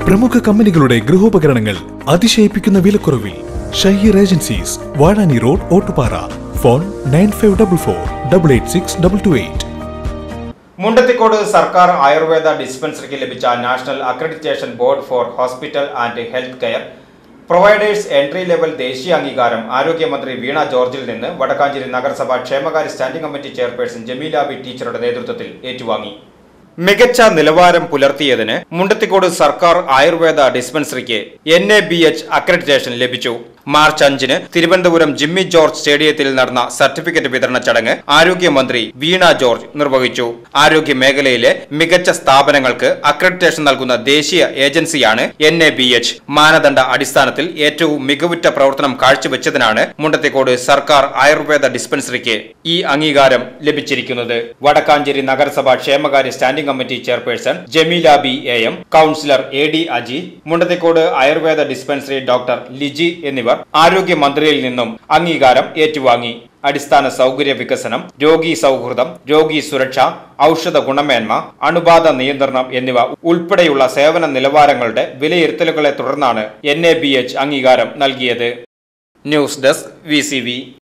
പ്രമുഖ കമ്പനികളുടെ ഗൃഹോപകരണങ്ങൾ അതിശയിപ്പിക്കുന്ന വിലക്കുറവിൽ Shaheer agencies Vazhani road Ottupara phone nine five double four double eight six double two eight Mundathikode സർക്കാർ ആയുർവേദ ഡിസ്പെൻസറിക്ക് ലഭിച്ച national accreditation board for hospital and health care providers entry level ദേശീയ അംഗീകാരം ആരോഗ്യമന്ത്രി വീണ ജോർജിൽ നിന്ന് വടക്കാഞ്ചേരി നഗരസഭ ക്ഷേമകാര്യ standing committee chairperson Jameela B ടീച്ചറുടെ നേതൃത്വത്തിൽ ഏറ്റുവാങ്ങി മികച്ച നിലവാരം പുലർത്തിയതിന് മുണ്ടത്തിക്കോട് സർക്കാർ ആയുർവേദ ഡിസ്പെൻസറിക്ക് N A B H accreditation ലഭിച്ചു മാർച്ച് അഞ്ചിന് തിരുവനന്തപുരം ജിമ്മി ജോർജ് സ്റ്റേഡിയത്തിൽ നടന്ന സർട്ടിഫിക്കറ്റ് വിതരണ ചടങ്ങ് ആരോഗ്യമന്ത്രി വീണ ജോർജ് നിർവഹിച്ചു ആരോഗ്യ മേഖലയിലെ മികച്ച സ്ഥാപനങ്ങൾക്ക് അക്രഡിറ്റേഷൻ നൽകുന്ന ദേശീയ ഏജൻസിയാണ് എൻ എ ബി എച്ച് മാനദണ്ഡ അടിസ്ഥാനത്തിൽ ഏറ്റവും മികവുറ്റ പ്രവർത്തനം കാഴ്ചവെച്ചതിനാണ് മുണ്ടത്തിക്കോട് സർക്കാർ ആയുർവേദ ഡിസ്പെൻസറിക്ക് ഈ അംഗീകാരം ലഭിച്ചിരിക്കുന്നത് വടക്കാഞ്ചേരി നഗരസഭ ക്ഷേമകാര്യ standing committee chairperson Jameela B A M councillor A D Aji Mundathikode ആയുർവേദ ഡിസ്പെൻസറി ഡോക്ടർ ലിജി എന്നിവർ ആരോഗ്യമന്ത്രിയിൽ നിന്നും അംഗീകാരം ഏറ്റുവാങ്ങി അടിസ്ഥാന സൗകര്യ വികസനം രോഗി സൗഹൃദം രോഗി സുരക്ഷ ഔഷധ ഗുണമേന്മ അണുബാധ നിയന്ത്രണം എന്നിവ ഉൾപ്പെടെയുള്ള സേവന നിലവാരങ്ങളുടെ വിലയിരുത്തലുകളെ തുടർന്നാണ് എൻ എ ബി എച്ച് അംഗീകാരം നൽകിയത് ന്യൂസ് ഡെസ്ക് വി